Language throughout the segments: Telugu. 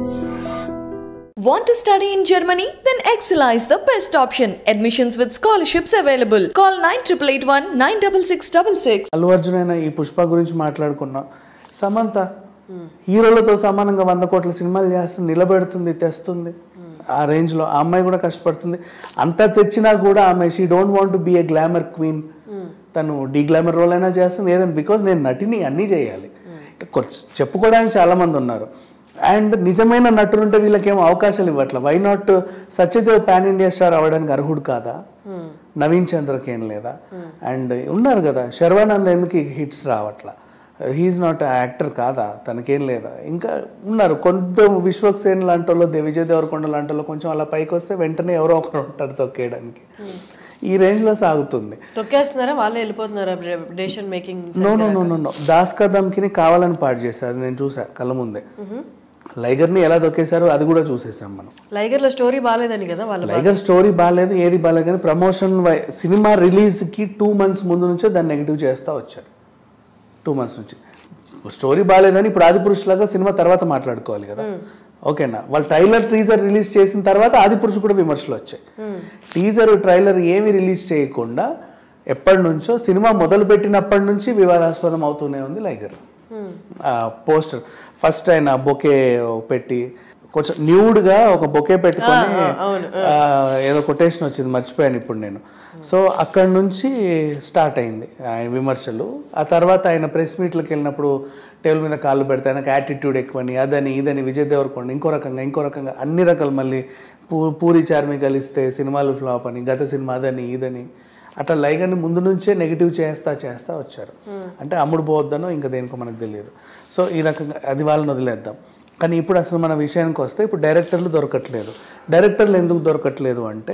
Want to study in Germany? Then Excella is the best option. Admissions with scholarships available. Call 9881 96666. Allu Arjun అయిన ఈ పుష్ప గురించి మాట్లాడుకున్నాం సమంత హీరోలతో సమానంగా వంద కోట్ల సినిమాలు చేస్తుంది నిలబెడుతుంది తెస్తుంది ఆ రేంజ్లో ఆ అమ్మాయి కూడా కష్టపడుతుంది అంతా తెచ్చినా కూడా ఆమె she don't want to be a glamour queen తను డీ గ్లామర్ రోల్ అయినా చేస్తుంది ఏదైనా బికాజ్ నేను నటిని అన్నీ చేయాలి కొ- చెప్పుకోవడానికి చాలా మంది ఉన్నారు అండ్ నిజమైన నటులు ఉంటే వీళ్ళకేమో అవకాశాలు ఇవ్వట్ల why not Satyadev pan India star అవ్వడానికి అర్హుడు కాదా నవీన్ చంద్రకి ఏం లేదా అండ్ ఉన్నారు కదా శర్వానంద్ ఎందుకు హిట్స్ రావట్లా హీఈస్ నాట్ యాక్టర్ కాదా తనకేం లేదా ఇంకా ఉన్నారు కొంత విశ్వక్ సేన్ లాంటి వాళ్ళు దే- విజయ్ దేవరకొండ లాంటి వాళ్ళు కొంచెం అలా పైకి వస్తే వెంటనే ఎవరో ఒకరు ఉంటారు తొక్కేయడానికి ఈ రేంజ్లో సాగుతుంది తొక్కేస్తున్నారా వాళ్ళే వెళ్ళిపోతున్నారా decision making no no no no no Das కదమ్కిని కావాలని పాడు చేశారు అది నేను చూసా కళ్ళ ముందే లైగర్ని ఎలా తొక్కేశారో అది కూడా చూసేసాం మనం లైగర్ లో స్టోరీ బాగాలేదని కదా వాళ్ళు లైగర్ స్టోరీ బాగాలేదు ఏది బాగాలేదు కానీ ప్రమోషన్ వై- సినిమా రిలీజ్కి టూ మంత్స్ ముందు నుంచే దాన్ని నెగిటివ్ చేస్తూ వచ్చారు టూ మంత్స్ నుంచి స్టోరీ బాగాలేదని ఇప్పుడు ఆదిపురుష్ లాగా సినిమా తర్వాత మాట్లాడుకోవాలి కదా ఓకేనా వాళ్ళు ట్రైలర్ టీజర్ రిలీజ్ చేసిన తర్వాత ఆదిపురుష్ కూడా విమర్శలు వచ్చాయి టీజర్ ట్రైలర్ ఏమి రిలీజ్ చేయకుండా ఎప్పటి నుంచో సినిమా మొదలు పెట్టినప్పటి నుంచి వివాదాస్పదం అవుతూనే ఉంది లైగర్ పోస్టర్ ఫస్ట్ ఆయన బొకే పెట్టి కొంచెం న్యూడ్గా ఒక బొకే పెట్టుకొని ఆ, ఏదో కొటేషన్ వచ్చింది మర్చిపోయాను ఇప్పుడు నేను సో అక్కడి నుంచి స్టార్ట్ అయింది ఆయన విమర్శలు ఆ తర్వాత ఆయన ప్రెస్ మీట్లకు వెళ్ళినప్పుడు టేబుల్ మీద కాళ్ళు పెడితే ఆయనకు యాటిట్యూడ్ ఎక్కువని అదని ఇదని విజయ్ దేవరకొండ ఇంకో రకంగా ఇంకో రకంగా అన్ని రకాలు మళ్ళీ పూ పూరి చార్మి కలిస్తే సినిమాలు ఫ్లాప్ అని గత సినిమా అదని ఇదని అట్లా లైగర్ని ముందు నుంచే నెగిటివ్ చేస్తా చేస్తా వచ్చారు అంటే అమ్ముడు పోవద్దనో ఇంకా దేనికో మనకు తెలియదు సో ఈ రకంగా అది వాళ్ళని వదిలేద్దాం కానీ ఇప్పుడు అసలు మన విషయానికి వస్తే ఇప్పుడు డైరెక్టర్లు దొరకట్లేదు డైరెక్టర్లు ఎందుకు దొరకట్లేదు అంటే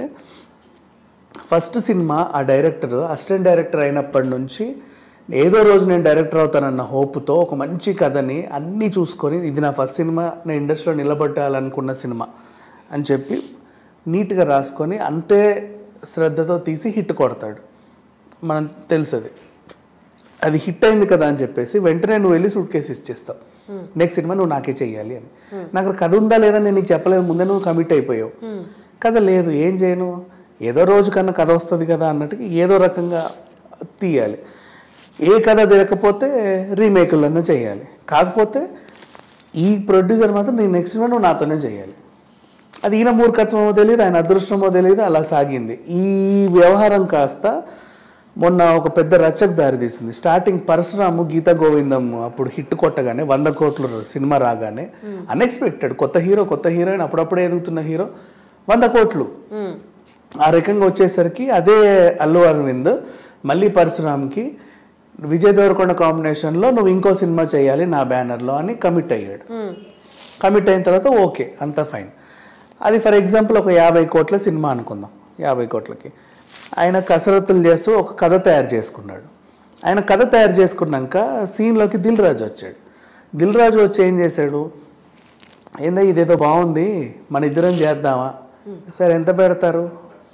ఫస్ట్ సినిమా ఆ డైరెక్టర్ అసిస్టెంట్ డైరెక్టర్ అయినప్పటి నుంచి ఏదో రోజు నేను డైరెక్టర్ అవుతానన్న హోప్తో ఒక మంచి కథని అన్నీ చూసుకొని ఇది నా ఫస్ట్ సినిమా నేను ఇండస్ట్రీలో నిలబెట్టాలనుకున్న సినిమా అని చెప్పి నీట్గా రాసుకొని అంతే శ్రద్ధతో తీసి హిట్ కొడతాడు మనం తెలుసు అది అది హిట్ అయింది కదా అని చెప్పేసి వెంటనే నువ్వు వెళ్ళి సూట్ కేసు ఇచ్చేస్తావు నెక్స్ట్ సినిమా నువ్వు నాకే చెయ్యాలి అని నాకు కథ ఉందా లేదా నేను నీకు చెప్పలేదు ముందే నువ్వు కమిట్ అయిపోయావు కథ లేదు ఏం చేయను ఏదో రోజు కన్నా కథ వస్తుంది కదా అన్నట్టుగా ఏదో రకంగా తీయాలి ఏ కథ తిరగకపోతే రీమేకులన్నా చేయాలి కాకపోతే ఈ ప్రొడ్యూసర్ మాత్రం నీ నెక్స్ట్ సినిమా నువ్వు నాతోనే చేయాలి అది ఈయన మూర్ఖత్వమో తెలియదు ఆయన అదృష్టమో తెలియదు అలా సాగింది ఈ వ్యవహారం కాస్త మొన్న ఒక పెద్ద రచ్చకు దారితీసింది స్టార్టింగ్ పరశురాము గీతా గోవిందం అప్పుడు హిట్ కొట్టగానే వంద కోట్ల సినిమా రాగానే అన్ఎక్స్పెక్టెడ్ కొత్త హీరో కొత్త హీరోయిన్ అప్పుడప్పుడే ఎదుగుతున్న హీరో వంద కోట్లు ఆ రకంగా వచ్చేసరికి అదే అల్లు అరవింద్ మళ్ళీ పరశురామ్కి విజయ్ దేవరకొండ కాంబినేషన్లో నువ్వు ఇంకో సినిమా చేయాలి నా బ్యానర్లో అని కమిట్ అయ్యాడు కమిట్ అయిన తర్వాత ఓకే అంత ఫైన్ అది ఫర్ ఎగ్జాంపుల్ ఒక యాభై కోట్ల సినిమా అనుకుందాం యాభై కోట్లకి ఆయన కసరత్తులు చేస్తూ ఒక కథ తయారు చేసుకున్నాడు ఆయన కథ తయారు చేసుకున్నాక సీన్లోకి దిల్ రాజు వచ్చాడు దిల్ రాజు వచ్చి ఏం చేశాడు ఏందో ఇదేదో బాగుంది మన ఇద్దరం చేద్దామా సరే ఎంత పెడతారు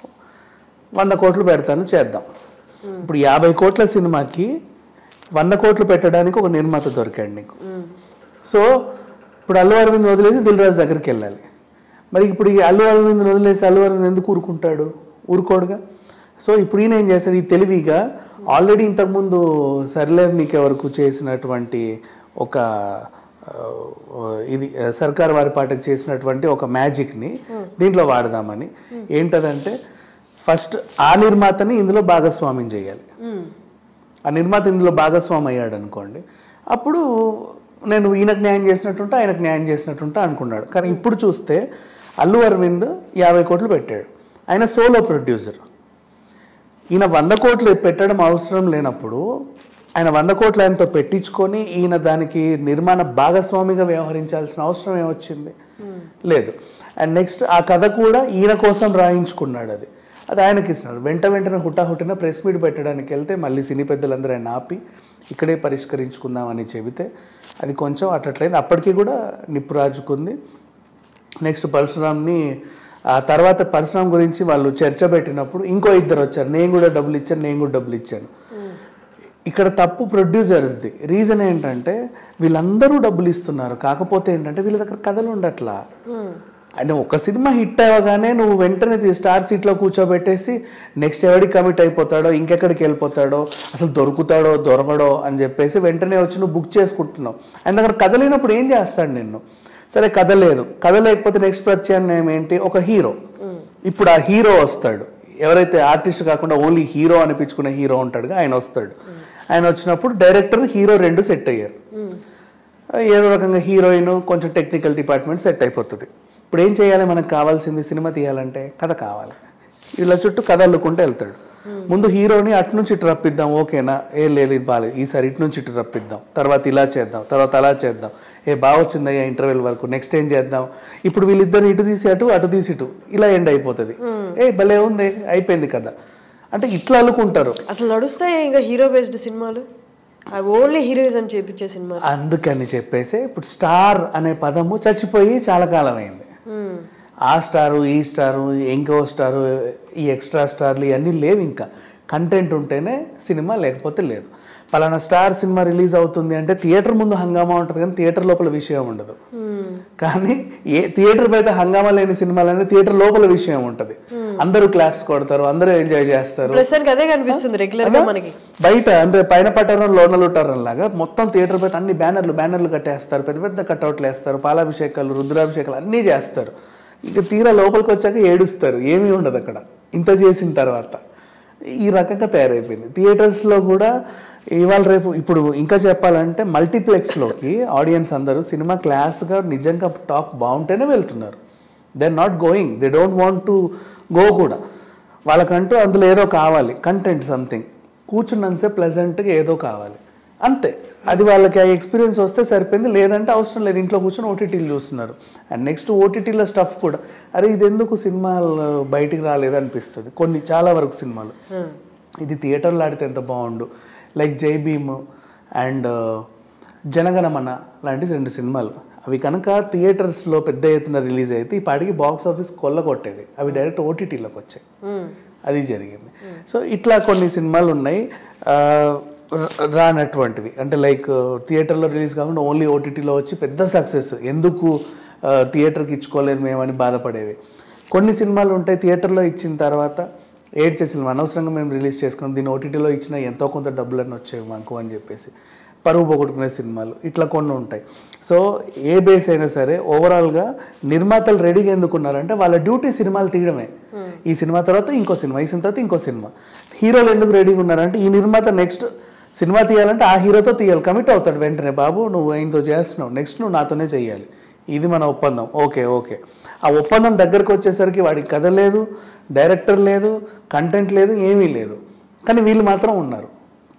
వంద కోట్లు పెడతాను చేద్దాం ఇప్పుడు యాభై కోట్ల సినిమాకి వంద కోట్లు పెట్టడానికి ఒక నిర్మాత దొరికాడు నీకు సో ఇప్పుడు అల్లు అరవింద్ వదిలేసి దిల్ రాజు దగ్గరికి వెళ్ళాలి మరి ఇప్పుడు ఈ అల్లు అరవింద్ వదిలేసి అల్లు అరవింద్ ఎందుకు ఊరుకుంటాడు ఊరుకోడుగా సో ఇప్పుడు ఈయన ఏం చేస్తాడు ఈ తెలివిగా ఆల్రెడీ ఇంతకుముందు సర్లేర్ నీకే వరకు చేసినటువంటి ఒక ఆ, ఇది ఆ, సర్కార్ వారి పాటకు చేసినటువంటి ఒక మ్యాజిక్ని దీంట్లో వాడదామని ఏంటదంటే ఫస్ట్ ఆ నిర్మాతని ఇందులో భాగస్వామ్యం చేయాలి ఆ నిర్మాత ఇందులో భాగస్వామి అయ్యాడు అనుకోండి అప్పుడు నేను ఈయనకు న్యాయం చేసినట్టుంటా ఆయనకు న్యాయం చేసినట్టుంటా అనుకున్నాడు కానీ ఇప్పుడు చూస్తే అల్లు అరవింద్ యాభై కోట్లు పెట్టాడు ఆయన సోలో ప్రొడ్యూసర్ ఈయన వంద కోట్లు పెట్టడం అవసరం లేనప్పుడు ఆయన వంద కోట్లు ఆయనతో పెట్టించుకొని ఈయన దానికి నిర్మాణ భాగస్వామిగా వ్యవహరించాల్సిన అవసరం ఏమొచ్చింది లేదు అండ్ నెక్స్ట్ ఆ కథ కూడా ఈయన కోసం రాయించుకున్నాడు అది అది ఆయనకి ఇస్తున్నాడు వెంట వెంటనే హుటాహుటిన ప్రెస్ మీట్ పెట్టడానికి వెళ్తే మళ్ళీ సినీ పెద్దలందరూ ఆయన ఆపి ఇక్కడే పరిష్కరించుకుందామని చెబితే అది కొంచెం అట్లట్లేదు అప్పటికి కూడా నిప్పు రాజుకుంది నెక్స్ట్ పరశురామ్ని ఆ తర్వాత పరశురామ్ గురించి వాళ్ళు చర్చ పెట్టినప్పుడు ఇంకో ఇద్దరు వచ్చారు నేను కూడా డబ్బులు ఇచ్చాను నేను కూడా డబ్బులు ఇచ్చాను ఇక్కడ తప్పు ప్రొడ్యూసర్స్ది రీజన్ ఏంటంటే వీళ్ళందరూ డబ్బులు ఇస్తున్నారు కాకపోతే ఏంటంటే వీళ్ళ దగ్గర కథలు ఉండట్లా అంటే ఒక సినిమా హిట్ అవ్వగానే నువ్వు వెంటనే తీ- స్టార్ సీట్లో కూర్చోబెట్టేసి నెక్స్ట్ ఎవడికి కమిట్ అయిపోతాడో ఇంకెక్కడికి వెళ్ళిపోతాడో అసలు దొరుకుతాడో దొరకడో అని చెప్పేసి వెంటనే వచ్చి నువ్వు బుక్ చేసుకుంటున్నావు ఆయన దగ్గర కథ లేనప్పుడు ఏం చేస్తాడు నిన్ను సరే కథ లేదు కథ లేకపోతే నెక్స్ట్ ప్రత్యామ్నాయం ఏంటి ఒక హీరో ఇప్పుడు ఆ హీరో వస్తాడు ఎవరైతే ఆర్టిస్ట్ కాకుండా ఓన్లీ హీరో అనిపించుకునే హీరో ఉంటాడుగా ఆయన వస్తాడు ఆయన వచ్చినప్పుడు డైరెక్టర్ హీరో రెండు సెట్ అయ్యారు ఏదో రకంగా హీరోయిన్ కొంచెం టెక్నికల్ డిపార్ట్మెంట్ సెట్ అయిపోతుంది ఇప్పుడు ఏం చేయాలి మనకు కావాల్సింది సినిమా తీయాలంటే కథ కావాలి వీళ్ళ చుట్టూ కథ అల్లుకుంటూ వెళ్తాడు ముందు హీరోని అటు నుంచి ఇటు రప్పిద్దాం ఓకేనా ఏ లేదు ఇది బాగాలేదు ఈసారి ఇటు నుంచి ఇటు రప్పిద్దాం తర్వాత ఇలా చేద్దాం తర్వాత అలా చేద్దాం ఏ బాగా వచ్చిందయ్యా ఇంటర్వెల్ వరకు నెక్స్ట్ ఏం చేద్దాం ఇప్పుడు వీళ్ళిద్దరు ఇటు తీసి అటు అటు తీసి ఇటు ఇలా ఎండ్ అయిపోతుంది ఏ భలే ఉంది అయిపోయింది కదా అంటే ఇట్లా అల్లుకుంటారు అసలు నడుస్తాయి ఇంకా హీరో బేస్డ్ సినిమాలు అవి ఓన్లీ హీరోయిజం చేపించే సినిమాలు అందుకని చెప్పేసి ఇప్పుడు స్టార్ అనే పదము చచ్చిపోయి చాలా కాలం అయింది ఆ స్టారు ఈ స్టారు ఇంకో స్టారు ఈ ఎక్స్ట్రా స్టార్లు ఇవన్నీ లేవు ఇంకా కంటెంట్ ఉంటేనే సినిమా లేకపోతే లేదు పలానా స్టార్ సినిమా రిలీజ్ అవుతుంది అంటే థియేటర్ ముందు హంగామా ఉంటుంది కానీ థియేటర్ లోపల విషయం ఉండదు కానీ ఏ థియేటర్ బయట హంగామా లేని సినిమాలనే థియేటర్ లోపల విషయం ఉంటుంది అందరూ క్లాప్స్ కొడతారు అందరూ ఎంజాయ్ చేస్తారు ప్రస్తుతానికి అదే కనిపిస్తుంది రెగ్యులర్ గా మనకి బయట అంటే పైన పట్టరం లోన లుట్టరం లాగా మొత్తం థియేటర్ బయట అన్ని బ్యానర్లు బ్యానర్లు కట్టేస్తారు పెద్ద పెద్ద కట్అవుట్లు వేస్తారు పాలాభిషేకాలు రుద్రాభిషేకాలు అన్నీ చేస్తారు ఇక తీరా లోపలికి వచ్చాక ఏడుస్తారు ఏమీ ఉండదు అక్కడ ఇంత చేసిన తర్వాత ఈ రకంగా తయారైపోయింది థియేటర్స్లో కూడా ఇవాళ రేపు ఇప్పుడు ఇంకా చెప్పాలంటే మల్టీప్లెక్స్లోకి ఆడియన్స్ అందరూ సినిమా క్లాస్గా నిజంగా టాక్ బాగుంటేనే వెళ్తున్నారు they are not going they don't want to go కూడా వాళ్ళకంటూ అందులో ఏదో కావాలి కంటెంట్ సంథింగ్ కూర్చున్నంతసేపు ప్లెజెంట్గా ఏదో కావాలి అంతే అది వాళ్ళకి ఆ ఎక్స్పీరియన్స్ వస్తే సరిపోయింది లేదంటే అవసరం లేదు ఇంట్లో కూర్చొని ఓటీటీలు చూస్తున్నారు అండ్ నెక్స్ట్ ఓటీటీలో స్టఫ్ కూడా అరే ఇది ఎందుకు సినిమాలు బయటికి రాలేదు అనిపిస్తుంది కొన్ని చాలా వరకు సినిమాలు ఇది థియేటర్లో ఆడితే ఎంత బాగుండు లైక్ జై భీమ్ అండ్ జనగణమన లాంటి రెండు సినిమాలు అవి కనుక థియేటర్స్లో పెద్ద ఎత్తున రిలీజ్ అయితే ఈ పాటికి బాక్స్ ఆఫీస్ కొల్లగొట్టేది అవి డైరెక్ట్ ఓటీటీలోకి వచ్చాయి అది జరిగింది సో ఇట్లా కొన్ని సినిమాలు ఉన్నాయి ఆ, ర- రానటువంటివి అంటే లైక్ థియేటర్లో రిలీజ్ కాకుండా ఓన్లీ ఓటీటీలో వచ్చి పెద్ద సక్సెస్ ఎందుకు ఆ, థియేటర్కి ఇచ్చుకోలేదు మేమని బాధపడేవి కొన్ని సినిమాలు ఉంటాయి థియేటర్లో ఇచ్చిన తర్వాత ఏడ్చే సినిమా అనవసరంగా మేము రిలీజ్ చేసుకున్నాం దీన్ని ఓటీటీలో ఇచ్చిన ఎంతో కొంత డబ్బులన్నీ వచ్చాయి మాకు అని చెప్పేసి పరువు పోగొట్టుకునే సినిమాలు ఇట్లా కొన్ని ఉంటాయి సో ఏ బేస్ అయినా సరే ఓవరాల్గా నిర్మాతలు రెడీగా ఎందుకున్నారంటే వాళ్ళ డ్యూటీ సినిమాలు తీయడమే ఈ సినిమా తర్వాత ఇంకో సినిమా ఈ సినిమా తర్వాత ఇంకో సినిమా హీరోలు ఎందుకు రెడీగా ఉన్నారంటే ఈ నిర్మాత నెక్స్ట్ సినిమా తీయాలంటే ఆ హీరోతో తీయాలి కమిట్ అవుతాడు వెంటనే బాబు నువ్వు ఆయనతో చేస్తున్నావు నెక్స్ట్ నువ్వు నాతోనే చేయాలి ఇది మన ఒప్పందం ఓకే ఓకే ఆ ఒప్పందం దగ్గరకు వచ్చేసరికి వాడికి కథ లేదు డైరెక్టర్ లేదు కంటెంట్ లేదు ఏమీ లేదు కానీ వీళ్ళు మాత్రం ఉన్నారు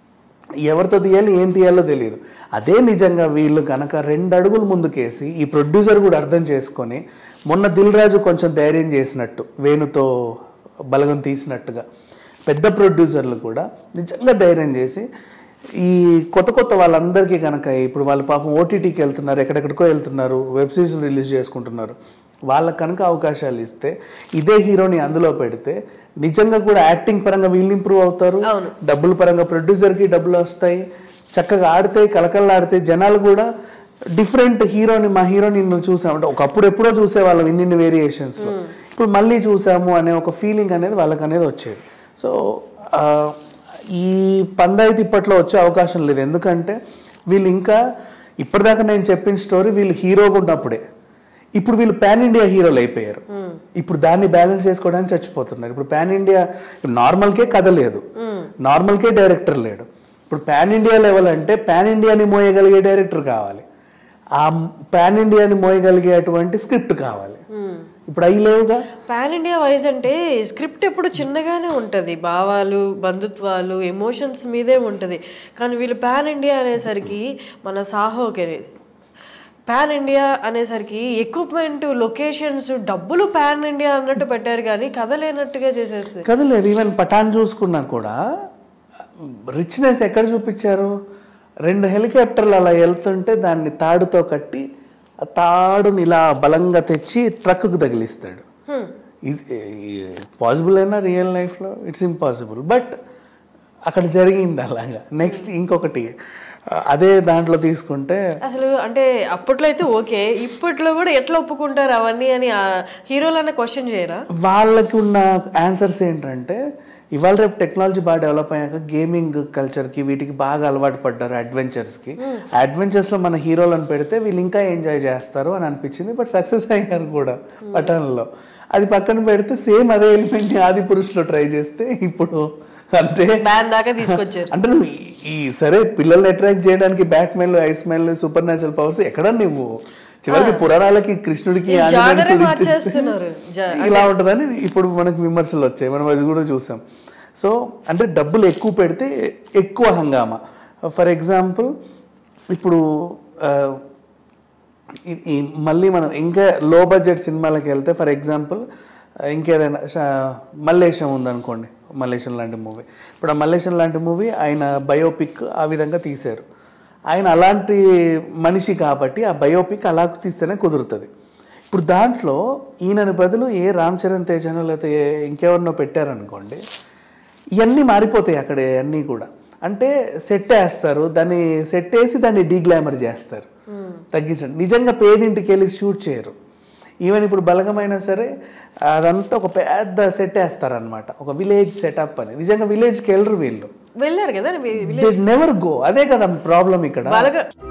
ఎవరితో తీయాలి ఏం తీయాలో తెలియదు అదే నిజంగా వీళ్ళు కనుక రెండు అడుగులు ముందుకేసి ఈ ప్రొడ్యూసర్ కూడా అర్థం చేసుకొని మొన్న దిల్ రాజు కొంచెం ధైర్యం చేసినట్టు వేణుతో బలగం తీసినట్టుగా పెద్ద ప్రొడ్యూసర్లు కూడా నిజంగా ధైర్యం చేసి ఈ కొత్త కొత్త వాళ్ళందరికీ కనుక ఇప్పుడు వాళ్ళ పాపం ఓటీటీకి వెళ్తున్నారు ఎక్కడెక్కడికో వెళ్తున్నారు వెబ్ సిరీస్ రిలీజ్ చేసుకుంటున్నారు వాళ్ళకి కనుక అవకాశాలు ఇస్తే ఇదే హీరోని అందులో పెడితే నిజంగా కూడా యాక్టింగ్ పరంగా వీళ్ళు ఇంప్రూవ్ అవుతారు డబ్బుల పరంగా ప్రొడ్యూసర్కి డబ్బులు వస్తాయి చక్కగా ఆడితే కలకల్లా జనాలు కూడా డిఫరెంట్ హీరోని మా హీరోని నిన్ను చూసాము అంటే ఒకప్పుడు ఎప్పుడో చూసేవాళ్ళం ఇన్నిన్ని వేరియేషన్స్లో ఇప్పుడు మళ్ళీ చూసాము అనే ఒక ఫీలింగ్ అనేది వాళ్ళకి అనేది వచ్చేది సో ఆ, ఈ పందాయితీ ఇప్పట్లో వచ్చే అవకాశం లేదు ఎందుకంటే వీళ్ళు ఇంకా ఇప్పటిదాకా నేను చెప్పిన స్టోరీ వీళ్ళు హీరోగా ఉన్నప్పుడే ఇప్పుడు వీళ్ళు పాన్ ఇండియా హీరోలు అయిపోయారు ఇప్పుడు దాన్ని బ్యాలెన్స్ చేసుకోవడానికి చచ్చిపోతున్నారు ఇప్పుడు పాన్ ఇండియా నార్మల్కే కథ లేదు నార్మల్కే డైరెక్టర్ లేడు ఇప్పుడు పాన్ ఇండియా లెవెల్ అంటే పాన్ ఇండియాని మోయగలిగే డైరెక్టర్ కావాలి ఆ పాన్ ఇండియాని మోయగలిగేటువంటి స్క్రిప్ట్ కావాలి ఇప్పుడు అవి లేవుగా పాన్ ఇండియా వైజ్ అంటే స్క్రిప్ట్ ఎప్పుడు చిన్నగానే ఉంటుంది భావాలు బంధుత్వాలు ఎమోషన్స్ మీదే ఉంటుంది కానీ వీళ్ళు పాన్ ఇండియా అనేసరికి మన సాహోకి పాన్ ఇండియా అనేసరికి ఎక్విప్మెంట్ లొకేషన్స్ డబ్బులు పాన్ ఇండియా అన్నట్టు పెట్టారు కానీ కథ లేనట్టుగా చేసేస్తుంది కథ లేదు ఈవెన్ పఠాన్ చూసుకున్నా కూడా రిచ్నెస్ ఎక్కడ చూపించారు రెండు హెలికాప్టర్లు అలా వెళ్తుంటే దాన్ని తాడుతో కట్టి ఆ తాడుని ఇలా బలంగా తెచ్చి ట్రక్కు తగిలిస్తాడు ఇది పాసిబుల్ అయినా రియల్ లైఫ్లో ఇట్స్ ఇంపాసిబుల్ బట్ అక్కడ జరిగింది అలాగా నెక్స్ట్ ఇంకొకటి ఆ, అదే దాంట్లో తీసుకుంటే అసలు అంటే అప్పట్లో అయితే ఓకే ఇప్పట్లో కూడా ఎట్లా ఒప్పుకుంటారు అవన్నీ అని ఆ హీరోలన్న క్వశ్చన్ చేయరా వాళ్ళకి ఉన్న ఆన్సర్స్ ఏంటంటే ఇవాళ రేపు టెక్నాలజీ బాగా డెవలప్ అయ్యాక గేమింగ్ కల్చర్కి వీటికి బాగా అలవాటు పడ్డారు అడ్వెంచర్స్కి అడ్వెంచర్స్లో మన హీరోలను పెడితే వీళ్ళు ఇంకా ఎంజాయ్ చేస్తారు అని అనిపించింది బట్ సక్సెస్ అయ్యారు కూడా పట్టణంలో అది పక్కన పెడితే సేమ్ అదే ఎలిమెంట్ ఆది పురుషులో ట్రై చేస్తే ఇప్పుడు అంటే బ్యాన్ దాకా తీసుకొచ్చారు అంటే నువ్వు ఈ- ఈ సరే పిల్లల్ని అట్రాక్ట్ చేయడానికి Batman Iceman supernatural powers ఎక్కడ నువ్వు చివరికి పురాణాలకి కృష్ణుడికి ఆంజనేయుడికి జానరే కూడా మార్చేస్తున్నారు. ఇచ్చేస్తే ఇలా ఉంటుందని ఇప్పుడు మనకు విమర్శలు వచ్చాయి మనం అది కూడా చూసాం సో అంటే డబ్బులు ఎక్కువ పెడితే ఎక్కువ హంగామా ఫర్ ఎగ్జాంపుల్ ఇప్పుడు ఆ, ఈ- ఈ మళ్ళీ మనం ఇంకా లో బడ్జెట్ సినిమాలకు వెళ్తే ఫర్ ఎగ్జాంపుల్ ఇంకేదైనా షా- మల్లేశం ఉందనుకోండి మల్లేశం లాంటి మూవీ ఇప్పుడు ఆ మల్లేశం లాంటి మూవీ ఆయన బయోపిక్ ఆ విధంగా తీశారు ఆయన అలాంటి మనిషి కాబట్టి ఆ బయోపిక్ అలా తీస్తేనే కుదురుతుంది ఇప్పుడు దాంట్లో ఈయనని బదులు ఏ రామ్ చరణ్ తేజనో లేకపోతే ఏ- ఇంకెవరినో పెట్టారనుకోండి ఇవన్నీ మారిపోతాయి అక్కడ అన్నీ కూడా అంటే సెట్ వేస్తారు దాన్ని సెట్ వేసి దాన్ని డీగ్లామర్ చేస్తారు తగ్గించండి నిజంగా పేదింటికి వెళ్ళి షూట్ చేయరు ఈవెన్ ఇప్పుడు బలగమైనా సరే అదంతా ఒక పెద్ద సెట్ వేస్తారనమాట ఒక విలేజ్ సెటప్ అని నిజంగా విలేజ్కి వెళ్ళరు వీళ్ళు వెళ్ళారు కదా వి- దే నెవర్ గో అదే కదా ప్రాబ్లం ఇక్కడ బలగ